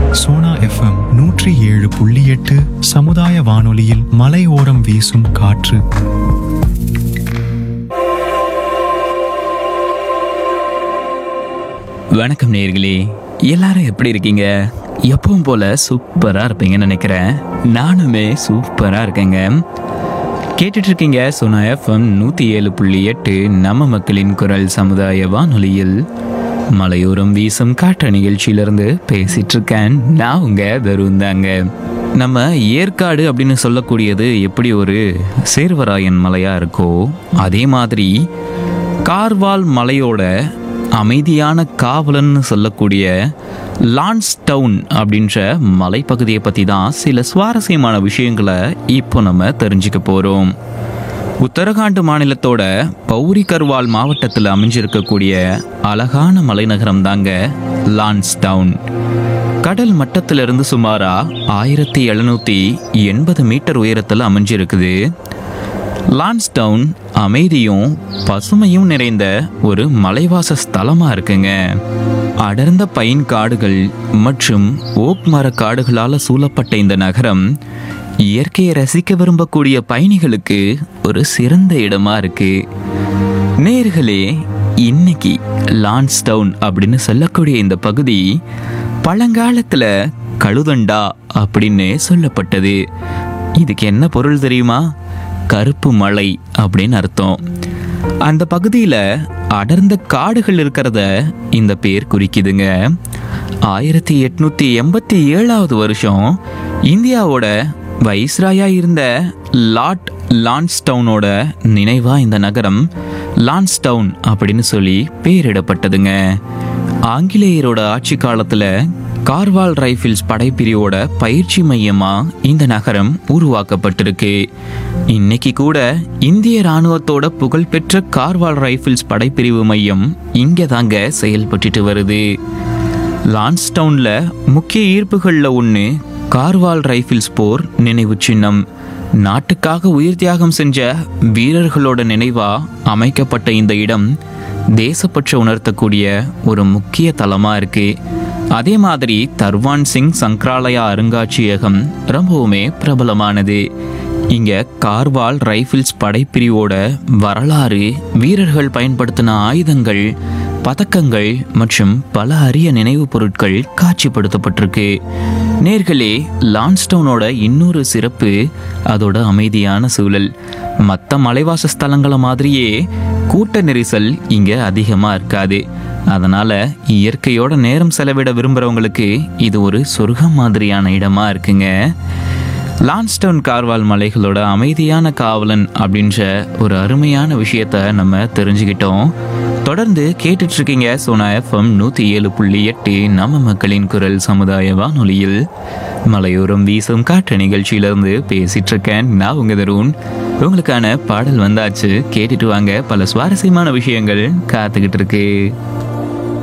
Sona FM நூற்றி ஏழு புள்ளி எட்டு சமுதாய வானொலியில் மலையோரம் வீசும் காற்று வணக்கம் நேயர்களே எல்லாரும் எப்படி இருக்கீங்க எப்பவும் போல சூப்பரா இருப்பீங்கன்னு நினைக்கிறேன் நானுமே சூப்பரா இருக்கேங்க கேட்டுட்டு இருக்கீங்க சோனா எஃப்எம் நூத்தி ஏழு புள்ளி எட்டு நம்ம மக்களின் குரல் சமுதாய வானொலியில் மலையோரம் வீசும் காற்று நிகழ்ச்சியிலிருந்து பேசிட்டு இருக்கேன் நான் உங்க தருண் தாங்க நம்ம ஏற்காடு அப்படின்னு சொல்லக்கூடியது எப்படி ஒரு சேர்வராயன் மலையா இருக்கோ அதே மாதிரி கார்வால் மலையோட அமைதியான காவலன்னு சொல்லக்கூடிய லான்ஸ் டவுன் அப்படின்ற மலைப்பகுதியை பற்றி தான் சில சுவாரஸ்யமான விஷயங்களை இப்போ நம்ம தெரிஞ்சுக்க போகிறோம் உத்தரகாண்ட் மாநிலத்தோட பௌரி கர்வால் மாவட்டத்தில் அமைஞ்சிருக்கக்கூடிய அழகான மலைநகரம் தாங்க லான்ஸ் டவுன் கடல் மட்டத்திலிருந்து சுமாரா ஆயிரத்தி எழுநூத்தி எண்பது மீட்டர் உயரத்தில் அமைஞ்சிருக்குது லான்ஸ்டவுன் அமைதியும் பசுமையும் நிறைந்த ஒரு மலைவாச ஸ்தலமா இருக்குங்க அடர்ந்த பைன் காடுகள் மற்றும் ஓக் மர காடுகளால் சூழப்பட்ட இந்த நகரம் இயற்கையை ரசிக்க விரும்பக்கூடிய பயணிகளுக்கு ஒரு சிறந்த இடமா இருக்கு நேர்களே இன்னைக்கு லான்ஸ்டவுன் அப்படின்னு சொல்லக்கூடிய இந்த பகுதி பழங்காலத்துல கழுதண்டா அப்படின்னு சொல்லப்பட்டது இதுக்கு என்ன பொருள் தெரியுமா கருப்பு மலை அப்படின்னு அர்த்தம் அந்த பகுதியில் அடர்ந்த காடுகள் இருக்கிறத இந்த பேர் குறிக்குதுங்க ஆயிரத்தி எட்நூத்தி எண்பத்தி ஏழாவது வருஷம் இந்தியாவோட வைஸ்ராயா இருந்த லார்ட் லான்ஸ்டவுனோட நினைவா இந்த நகரம் லான்ஸ்டவுன் அப்படின்னு சொல்லி பேரிடப்பட்டதுங்க ஆங்கிலேயரோட ஆட்சி காலத்துல கார்வால் ரைஃபிள்ஸ் படைப்பிரிவோட பயிற்சி மையமா இந்த நகரம் உருவாக்கப்பட்டிருக்கு இன்னைக்கு கூட இந்திய ராணுவத்தோட புகழ்பெற்ற கார்வால் ரைஃபிள்ஸ் படைப்பிரிவு மையம் இங்கே தாங்க செயல்பட்டுட்டு வருது லான்ஸ்டவுன்ல முக்கிய ஈர்ப்புகளில் ஒன்று கார்வால் ரைஃபிள்ஸ் போர் நினைவு சின்னம் நாட்டுக்காக உயிர் தியாகம் செஞ்ச வீரர்களோட நினைவா அமைக்கப்பட்ட இந்த இடம் தேசப்பற்று உணர்த்தக்கூடிய ஒரு முக்கிய தலமா இருக்கு அதே மாதிரி தர்வான் சிங் சங்கராலயா அருங்காட்சியகம் ரொம்பவுமே பிரபலமானது இங்க கார்வால் ரைஃபிள்ஸ் படைப்பிரிவோட வரலாறு வீரர்கள் பயன்படுத்தின ஆயுதங்கள் பதக்கங்கள் மற்றும் பல அரிய நினைவுப் பொருட்கள் காட்சிப்படுத்தப்பட்டிருக்கு நேர்களே லான்ஸ்டவுனோட இன்னொரு சிறப்பு அதோட அமைதியான சூழல் மற்ற மலைவாச ஸ்தலங்களை மாதிரியே கூட்ட நெரிசல் இங்க அதிகமா இருக்காது அதனால இயற்கையோட நேரம் செலவிட விரும்புறவங்களுக்கு இது ஒரு சொர்க்கம் மாதிரியான இடமா இருக்குங்க லான்ஸ்டவுன் கார்வால் மலைகளோட அமைதியான காவலன் அப்படின்ற ஒரு அருமையான விஷயத்த நம்ம தெரிஞ்சுக்கிட்டோம் தொடர்ந்து கேட்டுட்டு இருக்கீங்க சோனா எஃப்எம் நூற்றி ஏழு புள்ளி எட்டு நம்ம மக்களின் குரல் சமுதாய வானொலியில் மலையோரம் வீசும் காற்று நிகழ்ச்சியிலிருந்து பேசிட்டு இருக்கேன் நான் உங்க தருண் உங்களுக்கான பாடல் வந்தாச்சு கேட்டுட்டு வாங்க பல சுவாரஸ்யமான விஷயங்கள் காத்துக்கிட்டு இருக்கு